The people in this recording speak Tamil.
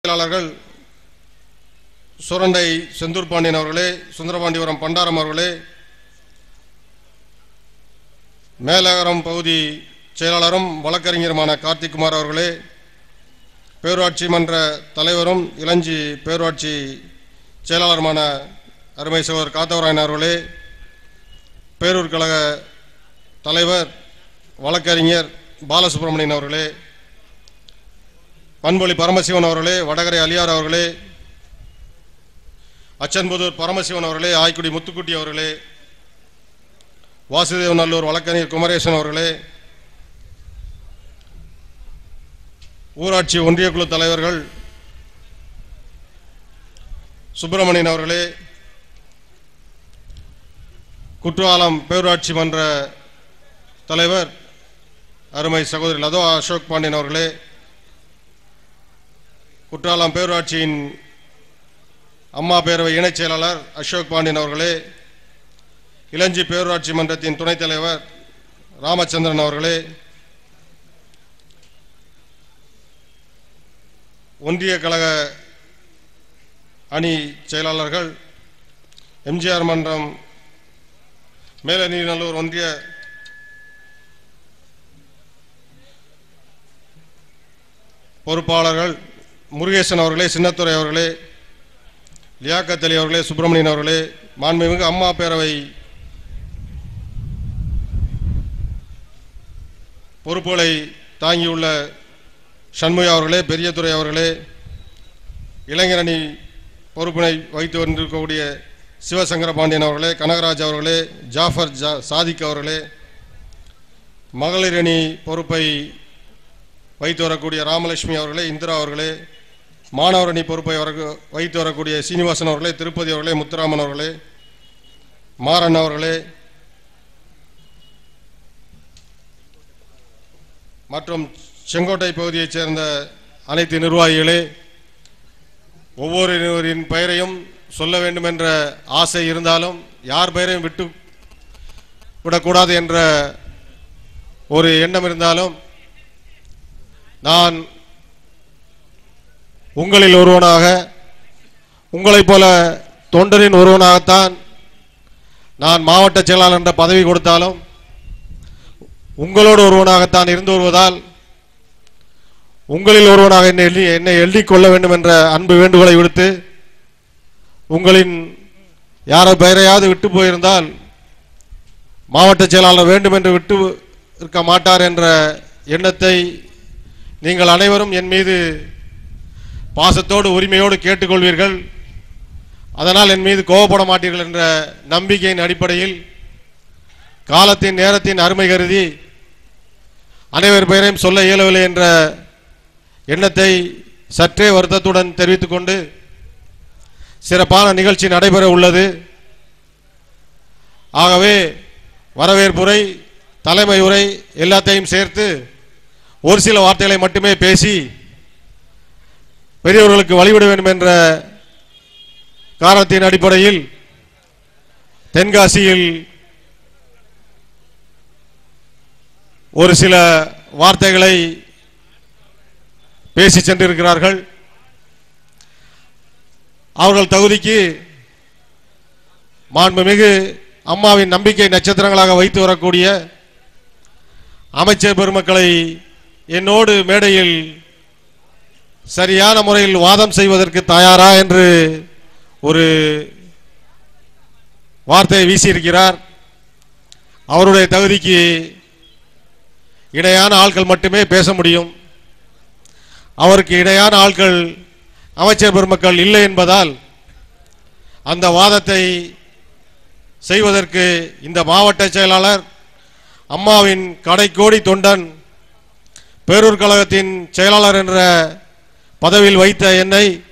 செயலாளர்கள் சுரண்டை செந்தூர் பாண்டியன் அவர்களே சுந்தரபாண்டியபுரம் பண்டாரம் அவர்களே மேலகரம் பகுதி செயலாளரும் வழக்கறிஞருமான கார்த்திக்குமார் அவர்களே பேரூராட்சி மன்ற தலைவரும் இளஞ்சி பேரூராட்சி செயலாளருமான அருமை சகோதரர் காத்தவராயன் அவர்களே பேரூர் கழக தலைவர் வழக்கறிஞர் பாலசுப்ரமணியன் அவர்களே பண்பொழி பரமசிவன் அவர்களே வடகரை அலியார் அவர்களே அச்சன்புதூர் பரமசிவன் அவர்களே ஆய்க்குடி முத்துக்குட்டி அவர்களே வாசுதேவநல்லூர் வழக்கறிஞர் குமரேசன் அவர்களே ஊராட்சி ஒன்றிய குழு தலைவர்கள் சுப்பிரமணியன் அவர்களே குற்றாலம் பேரூராட்சி மன்ற தலைவர் அருமை சகோதரி லதோ அசோக் பாண்டியன் அவர்களே குற்றாலம் பேரூராட்சியின் அம்மா பேரவை இணைச் செயலாளர் அசோக் பாண்டியன் அவர்களே இளஞ்சி பேரூராட்சி மன்றத்தின் துணைத் தலைவர் ராமச்சந்திரன் அவர்களே ஒன்றிய கழக அணி செயலாளர்கள் எம்ஜிஆர் மன்றம் மேலநீநல்லூர் ஒன்றிய பொறுப்பாளர்கள் முருகேசன் அவர்களே சின்னத்துரை அவர்களே லியாக்கத் அலி அவர்களே சுப்பிரமணியன் அவர்களே மாண்புமிகு அம்மா பேரவை பொறுப்புகளை தாங்கியுள்ள சண்முகா அவர்களே பெரியதுரை அவர்களே இளைஞரணி பொறுப்பினை வகித்து வந்திருக்கக்கூடிய சிவசங்கர பாண்டியன் அவர்களே கனகராஜ் அவர்களே ஜாஃபர் ஜா சாதிக் அவர்களே மகளிர் அணி பொறுப்பை வைத்து வரக்கூடிய ராமலட்சுமி அவர்களே இந்திரா அவர்களே மாணவர் அணி பொறுப்பை வர வைத்து வரக்கூடிய சீனிவாசன் அவர்களே திருப்பதி அவர்களே முத்துராமன் அவர்களே மாறன் அவர்களே மற்றும் செங்கோட்டை பகுதியைச் சேர்ந்த அனைத்து நிர்வாகிகளே ஒவ்வொருவரின் பெயரையும் சொல்ல வேண்டும் என்ற ஆசை இருந்தாலும் யார் பெயரையும் விட்டு விடக்கூடாது என்ற ஒரு எண்ணம் இருந்தாலும் நான் உங்களில் ஒருவனாக உங்களைப் போல தொண்டரின் ஒருவனாகத்தான் நான் மாவட்ட செயலாளர் என்ற பதவி கொடுத்தாலும் உங்களோடு ஒருவனாகத்தான் இருந்து வருவதால் உங்களில் ஒருவனாக என்னை எண்ணி என்னை எள்ளிக் கொள்ள வேண்டும் என்ற அன்பு வேண்டுகோளை விடுத்து உங்களின் யாரோ பெயரையாவது விட்டு போயிருந்தால் மாவட்ட செயலாளர் வேண்டும் என்று விட்டு இருக்க மாட்டார் என்ற எண்ணத்தை நீங்கள் அனைவரும் என் மீது பாசத்தோடு உரிமையோடு கேட்டுக்கொள்வீர்கள் அதனால் என் மீது கோவப்பட மாட்டீர்கள் என்ற நம்பிக்கையின் அடிப்படையில் காலத்தின் நேரத்தின் அருமை கருதி அனைவர் பெயரையும் சொல்ல இயலவில்லை என்ற எண்ணத்தை சற்றே வருத்தத்துடன் தெரிவித்துக் கொண்டு சிறப்பான நிகழ்ச்சி நடைபெற உள்ளது ஆகவே வரவேற்புரை தலைமை உரை எல்லாத்தையும் சேர்த்து ஒரு சில வார்த்தைகளை மட்டுமே பேசி பெரியவர்களுக்கு வழிவிட வேண்டும் என்ற காரணத்தின் அடிப்படையில் தென்காசியில் ஒரு சில வார்த்தைகளை பேசி சென்றிருக்கிறார்கள் அவர்கள் தகுதிக்கு மாண்புமிகு அம்மாவின் நம்பிக்கை நட்சத்திரங்களாக வைத்து வரக்கூடிய அமைச்சர் பெருமக்களை என்னோடு மேடையில் சரியான முறையில் வாதம் செய்வதற்கு தயாரா என்று ஒரு வார்த்தையை வீசியிருக்கிறார் அவருடைய தகுதிக்கு இணையான ஆட்கள் மட்டுமே பேச முடியும் அவருக்கு இணையான ஆட்கள் அமைச்சர் பெருமக்கள் இல்லை என்பதால் அந்த வாதத்தை செய்வதற்கு இந்த மாவட்ட செயலாளர் அம்மாவின் கடைக்கோடி தொண்டன் பேரூர் கழகத்தின் செயலாளர் என்ற பதவியில் வைத்த என்னை